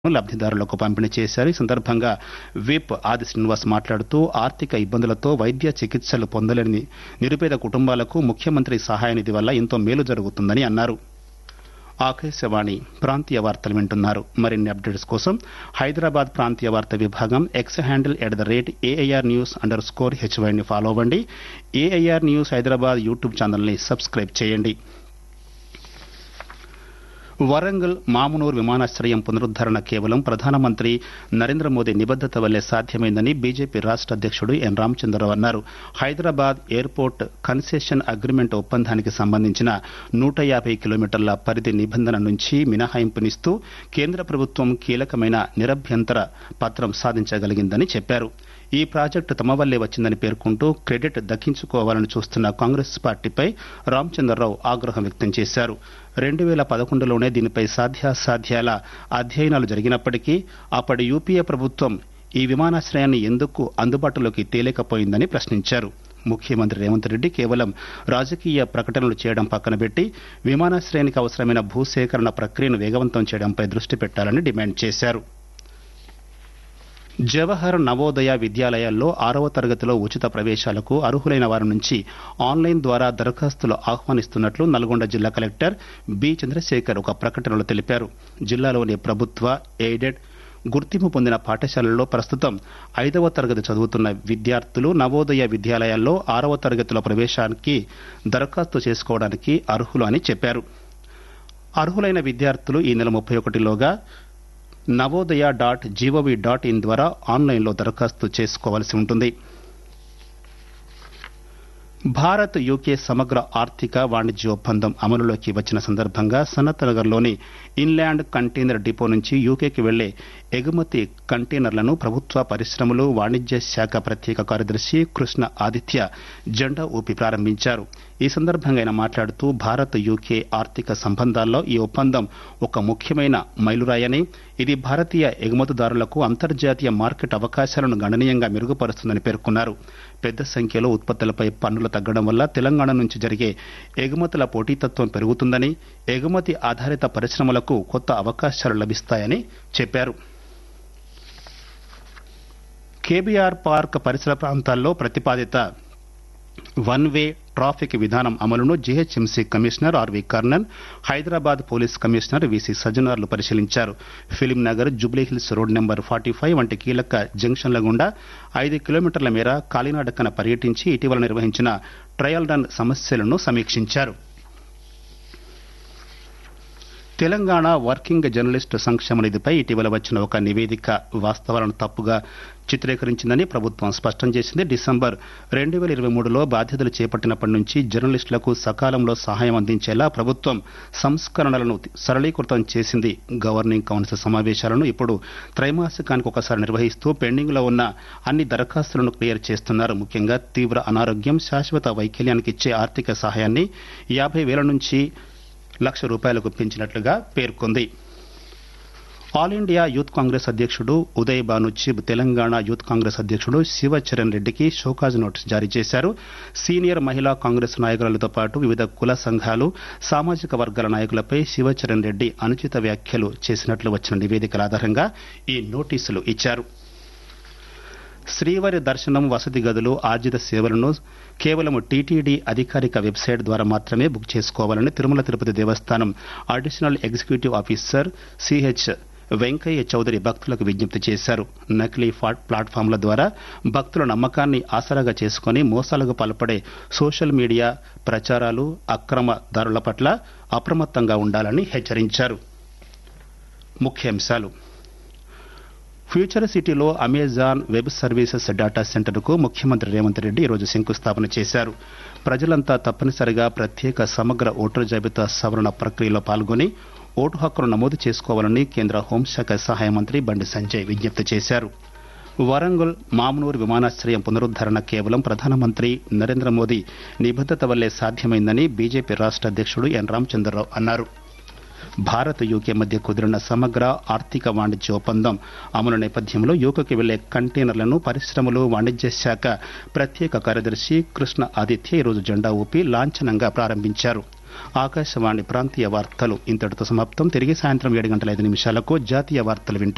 లబ్దిదారులకు పంపిణీ చేశారు ఈ సందర్భంగా విప్ ఆది శ్రీనివాస్ మాట్లాడుతూ ఆర్థిక ఇబ్బందులతో వైద్య చికిత్సలు పొందలేని నిరుపేద కుటుంబాలకు ముఖ్యమంత్రి సహాయ నిధి వల్ల ఎంతో మేలు జరుగుతుందని అన్నారు ఆకాశవాణి ప్రాంతీయ వార్తలు వింటున్నారు మరిన్ని అప్డేట్స్ కోసం హైదరాబాద్ ప్రాంతీయ వార్త విభాగం X handle at the rate AIR news underscore హెచ్వైని ఫాలో అవ్వండి ఏఐఆర్ న్యూస్ హైదరాబాద్ యూట్యూబ్ ఛానల్ని సబ్స్క్రైబ్ చేయండి వరంగల్ మామునూరు విమానాశ్రయం పునరుద్దరణ కేవలం ప్రధానమంత్రి నరేంద్ర మోదీ నిబద్దత వల్లే సాధ్యమైందని బీజేపీ రాష్ట్ర అధ్యక్షుడు ఎన్ రామచంద్రరావు అన్నారు హైదరాబాద్ ఎయిర్పోర్ట్ కన్సెషన్ అగ్రిమెంట్ ఒప్పందానికి సంబంధించిన నూట యాభై కిలోమీటర్ల పరిధి నిబంధన నుంచి మినహాయింపునిస్తూ కేంద్ర ప్రభుత్వం కీలకమైన నిరభ్యంతర పత్రం సాధించగలిగిందని చెప్పారు ఈ ప్రాజెక్టు తమ వల్లే వచ్చిందని పేర్కొంటూ క్రెడిట్ దక్కించుకోవాలని చూస్తున్న కాంగ్రెస్ పార్టీపై రామచంద్రరావు ఆగ్రహం వ్యక్తం చేశారు రెండు వేల పదకొండులోనే దీనిపై సాధ్యాసాధ్యాల అధ్యయనాలు జరిగినప్పటికీ అప్పటి యూపీఏ ప్రభుత్వం ఈ విమానాశ్రయాన్ని ఎందుకు అందుబాటులోకి తేలేకపోయిందని ప్రశ్నించారు ముఖ్యమంత్రి రేవంత్ రెడ్డి కేవలం రాజకీయ ప్రకటనలు చేయడం పక్కన పెట్టి విమానాశ్రయానికి అవసరమైన భూసేకరణ ప్రక్రియను వేగవంతం చేయడంపై దృష్టి పెట్టాలని డిమాండ్ చేశారు జవహర్ నవోదయ విద్యాలయాల్లో ఆరవ తరగతిలో ఉచిత ప్రవేశాలకు అర్హులైన వారి నుంచి ఆన్లైన్ ద్వారా దరఖాస్తులు ఆహ్వానిస్తున్నట్లు నల్గొండ జిల్లా కలెక్టర్ బి చంద్రశేఖర్ ఒక ప్రకటనలో తెలిపారు జిల్లాలోని ప్రభుత్వ ఎయిడెడ్ గుర్తింపు పొందిన పాఠశాలల్లో ప్రస్తుతం ఐదవ తరగతి చదువుతున్న విద్యార్థులు నవోదయ విద్యాలయాల్లో ఆరవ తరగతిలో ప్రవేశానికి దరఖాస్తు చేసుకోవడానికి అర్హులు అని చెప్పారు అర్హులైన విద్యార్థులు ఈ నెల ముప్పై ఒకటిలోగా Navodaya dot gov dot in ద్వారా ఆన్లైన్లో దరఖాస్తు చేసుకోవాల్సి ఉంటుంది భారత్ యూకే సమగ్ర ఆర్థిక వాణిజ్య ఒప్పందం అమలులోకి వచ్చిన సందర్భంగా సనత్ నగర్లోని ఇన్లాండ్ కంటైనర్ డిపో నుంచి యూకేకి వెళ్లే ఎగుమతి కంటైనర్లను ప్రభుత్వ పరిశ్రమలు వాణిజ్య శాఖ ప్రత్యేక కార్యదర్శి కృష్ణ ఆదిత్య జెండా ఊపి ప్రారంభించారు ఈ సందర్భంగా ఆయన మాట్లాడుతూ భారత్ యూకే ఆర్థిక సంబంధాల్లో ఈ ఒప్పందం ఒక ముఖ్యమైన మైలురాయని ఇది భారతీయ ఎగుమతిదారులకు అంతర్జాతీయ మార్కెట్ అవకాశాలను గణనీయంగా మెరుగుపరుస్తుందని పేర్కొన్నారు పెద్ద సంఖ్యలో ఉత్పత్తులపై పన్నులు తగ్గడం వల్ల తెలంగాణ నుంచి జరిగే ఎగుమతుల పోటీతత్వం పెరుగుతుందని ఎగుమతి ఆధారిత పరిశ్రమలకు కొత్త అవకాశాలు లభిస్తాయని చెప్పారు కేబీఆర్ పార్క్ పరిసర ప్రాంతాల్లో ప్రతిపాదిత వన్ వే ట్రాఫిక్ విధానం అమలును GHMC commissioner R V Karnan Hyderabad police commissioner V C సజ్జనార్లు పరిశీలించారు film Nagar Jubilee Hills road number forty five వంటి కీలక జంక్షన్ల గుండా ఐదు కిలోమీటర్ల మేర కాలినడకన పర్యటించి ఇటీవల నిర్వహించిన ట్రయల్ రన్ సమస్యలను సమీక్షించారు తెలంగాణ వర్కింగ్ జర్నలిస్టు సంక్షేమ నిధిపై ఇటీవల వచ్చిన ఒక నివేదిక వాస్తవాలను తప్పుగా చిత్రీకరించిందని ప్రభుత్వం స్పష్టం చేసింది డిసెంబర్ రెండు వేల ఇరవై మూడులో బాధ్యతలు చేపట్టినప్పటి నుంచి జర్నలిస్టులకు సకాలంలో సహాయం అందించేలా ప్రభుత్వం సంస్కరణలను సరళీకృతం చేసింది గవర్నింగ్ కౌన్సిల్ సమావేశాలను ఇప్పుడు త్రైమాసికానికి ఒకసారి నిర్వహిస్తూ పెండింగ్లో ఉన్న అన్ని దరఖాస్తులను క్లియర్ చేస్తున్నారు ముఖ్యంగా తీవ్ర అనారోగ్యం శాశ్వత వైకల్యానికి ఇచ్చే ఆర్థిక సహాయాన్ని యాభై వేల నుంచి లక్ష రూపాయలకు పెంచినట్లుగా పేర్కొంది ఆల్ ఇండియా యూత్ కాంగ్రెస్ అధ్యక్షుడు ఉదయ్ బానుచి తెలంగాణ యూత్ కాంగ్రెస్ అధ్యక్షుడు శివచరణ్ రెడ్డికి షోకాజ్ నోటీస్ జారీ చేశారు సీనియర్ మహిళా కాంగ్రెస్ నాయకులతో పాటు వివిధ కుల సంఘాలు సామాజిక వర్గాల నాయకులపై శివచరణ్ రెడ్డి అనుచిత వ్యాఖ్యలు చేసినట్లు వచ్చిన నివేదికల ఆధారంగా ఈ నోటీసులు ఇచ్చారు శ్రీవారి దర్శనం వసతి గదులు ఆర్జిత సేవలను కేవలం టీటీడీ అధికారిక వెబ్సైట్ ద్వారా మాత్రమే బుక్ చేసుకోవాలని Tirumala Tirupati Devasthanam additional executive officer CH Venkaiah Chowdary భక్తులకు విజ్ఞప్తి చేశారు నకిలీ ప్లాట్ఫామ్ల ద్వారా భక్తుల నమ్మకాన్ని ఆసరాగా చేసుకుని మోసాలకు పాల్పడే సోషల్ మీడియా ప్రచారాలు అక్రమదారుల పట్ల అప్రమత్తంగా ఉండాలని హెచ్చరించారు ముఖ్యాంశాలు ఫ్యూచర్ సిటీలో అమెజాన్ వెబ్ సర్వీసెస్ డేటా సెంటర్కు ముఖ్యమంత్రి రేవంత్ రెడ్డి ఈరోజు శంకుస్థాపన చేశారు ప్రజలంతా తప్పనిసరిగా ప్రత్యేక సమగ్ర ఓటర్ జాబితా సవరణ ప్రక్రియలో పాల్గొని ఓటు హక్కును నమోదు చేసుకోవాలని కేంద్ర హోంశాఖ సహాయ మంత్రి బండి సంజయ్ విజ్ఞప్తి చేశారు వరంగల్ మామునూరు విమానాశ్రయం పునరుద్దరణ కేవలం ప్రధానమంత్రి నరేంద్ర మోదీ నిబద్దత వల్లే సాధ్యమైందని బీజేపీ రాష్ట్ర అధ్యక్షుడు ఎన్ రామచంద్రరావు అన్నారు భారత్ యూకే మధ్య కుదిరిన సమగ్ర ఆర్థిక వాణిజ్య ఒప్పందం అమలు నేపథ్యంలో యూకేకి వెళ్లే కంటైనర్లను పరిశ్రమలు వాణిజ్య శాఖ ప్రత్యేక కార్యదర్శి కృష్ణ ఆదిత్య ఈరోజు జెండా ఊపి లాంఛనంగా ప్రారంభించారు ఆకాశవాణి ప్రాంతీయ వార్తలు ఇంతటితో సమాప్తం తిరిగి సాయంత్రం ఏడు గంటల ఐదు నిమిషాలకు జాతీయ వార్తలు వింటారు